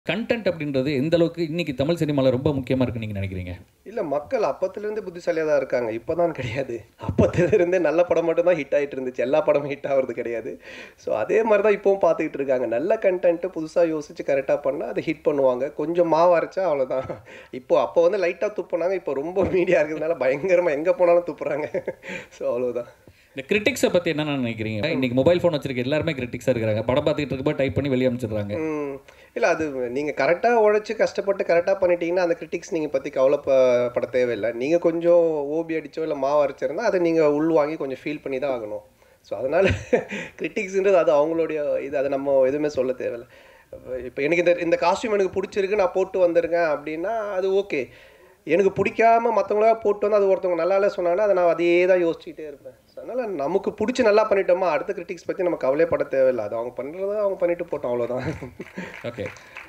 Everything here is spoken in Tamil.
கண்டென்ட் அப்படின்றது எந்த அளவுக்கு இன்னைக்கு தமிழ் சினிமாவில் ரொம்ப முக்கியமாக இருக்குன்னு நீங்கள் நினைக்கிறீங்க இல்லை மக்கள் அப்பத்துலேருந்து புத்திசாலியாக தான் இருக்காங்க இப்போ தான் கிடையாது அப்பத்துலேருந்தே நல்ல படம் மட்டும்தான் ஹிட் ஆகிட்டு இருந்துச்சு எல்லா படமும் ஹிட் ஆகிறது கிடையாது ஸோ அதே மாதிரி தான் இப்போவும் பார்த்துக்கிட்டு இருக்காங்க நல்ல கண்டென்ட்டு புதுசாக யோசித்து கரெக்டாக பண்ணால் அதை ஹிட் பண்ணுவாங்க கொஞ்சம் மாவு அரைச்சா அவ்வளோதான் இப்போ அப்போ வந்து லைட்டாக துப்புனாங்க இப்போ ரொம்ப மீடியா இருக்கிறதுனால பயங்கரமாக எங்கே போனாலும் துப்புறாங்க ஸோ அவ்வளோதான் இந்த கிரிட்டிக்ஸை பற்றி என்னென்ன நினைக்கிறீங்க இன்னைக்கு மொபைல் ஃபோன் வச்சிருக்க எல்லாருமே கிரிட்டிக்ஸாக இருக்கிறாங்க படம் பார்த்துக்கிட்டு இருக்கப்போ டைப் பண்ணி வெளியே அனுப்பிச்சிடுறாங்க ம் இல்லை அது நீங்கள் கரெக்டாக உழைச்சி கஷ்டப்பட்டு கரெக்டாக பண்ணிட்டீங்கன்னா அந்த கிரிட்டிக்ஸ் நீங்கள் பற்றி கவலைப்பட தேவையில்லை நீங்கள் கொஞ்சம் ஓபி அடிச்சோ இல்லை மாவு அரைச்சிருந்தா அதை நீங்கள் உள் வாங்கி கொஞ்சம் ஃபீல் பண்ணி தான் ஆகணும் ஸோ அதனால் கிரிட்டிக்ஸ்ன்றது அது அவங்களுடைய இது அதை நம்ம எதுவுமே சொல்ல தேவையில்லை இப்போ எனக்கு இந்த இந்த காஸ்டியூம் எனக்கு பிடிச்சிருக்கு நான் போட்டு வந்திருக்கேன் அப்படின்னா அது ஓகே எனக்கு பிடிக்காம மற்றவங்களா போட்டு வந்து அது ஒருத்தவங்க நல்லா இல்லை சொன்னாங்கன்னா அதை நான் அதே தான் யோசிச்சுக்கிட்டே இருப்பேன் ஸோ அதனால் நமக்கு பிடிச்சி நல்லா பண்ணிட்டோமா அடுத்த கிரிட்டிக்ஸ் பற்றி நம்ம கவலைப்பட தேவையில்லை அது அவங்க பண்ணுறத அவங்க பண்ணிட்டு போட்டோம் அவ்வளோதான் ஓகே